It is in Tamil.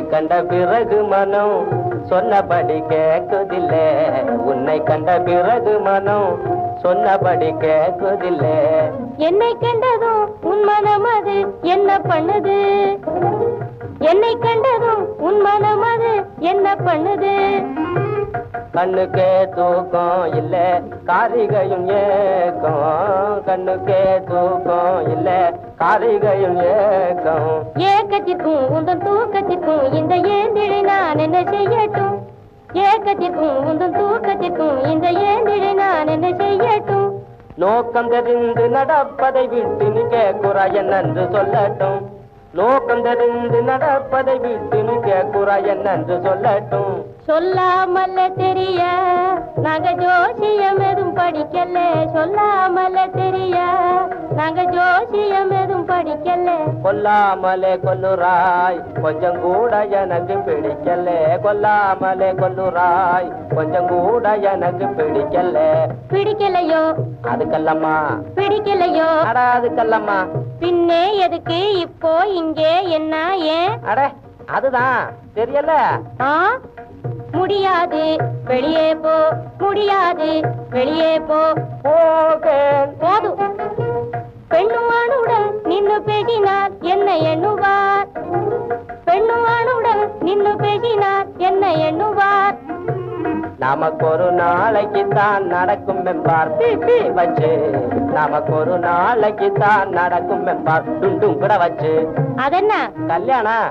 கண்ட பிறகு மனம் சொன்னபடி கேட்குதில்லை உன்னை கண்ட பிறகு மனம் சொன்னபடி கேட்குதில்லை என்னை கண்டதும் உன் மனம் அது என்ன பண்ணுது என்னை கண்டதும் உன் மனம் அது என்ன பண்ணுது கண்ணுக்கே தூக்கம் இல்ல காரிகையும் ஏக்கம் கண்ணுக்கே தூக்கம் இல்ல காரிகையும் ஏக்கம் ஏக்கத்திற்கும் உந்தன் தூக்கத்திற்கும் இந்த ஏந்திழை நான் என்ன செய்யட்டும் ஏக்கத்திற்கும் உந்தன் தூக்கத்திற்கும் இந்த ஏந்திழை நான் என்ன செய்யட்டும் நோக்கம் தெரிந்து நடப்பதை விட்டு நீ கேக்குறாய் என்று சொல்லட்டும் நோக்கம் தெரிந்து நடப்பதை விட்டு நீ கேக்குறாய் என்று சொல்லட்டும் சொல்லாமல தெரிய நாங்க ஜோசியம் எதுவும் படிக்கல சொல்லாமல தெரிய நாங்க ஜோசியம் எதுவும் படிக்கல கொல்லாமலே கொல்லுறாய் கொஞ்சம் கூட எனக்கு பிடிக்கல கொல்லாமலே கொல்லுறாய் கொஞ்சம் கூட எனக்கு பிடிக்கல பிடிக்கலையோ அதுக்கல்லம்மா பிடிக்கலையோ அட அதுக்கல்லம்மா பின்னே எதுக்கு இப்போ இங்கே என்ன ஏன் அட அதுதான் தெரியல ஆ முடியாது வெளியே போ முடியாது வெளியே போ போகேன் போதும் பெண்ணுவானுடன் நின்னு பேசினார் என்ன எண்ணுவார் பெண்ணுவானுடன் நின்னு பேசினார் என்ன எண்ணுவார் நமக்கு ஒரு நாளைக்கு தான் நடக்கும் மெம்பார் பீ, பீ வச்சு நமக்கு ஒரு நாளைக்கு தான் நடக்கும் மெம்பார் டும் டும் கூட வச்சு அதென்ன கல்யாணம்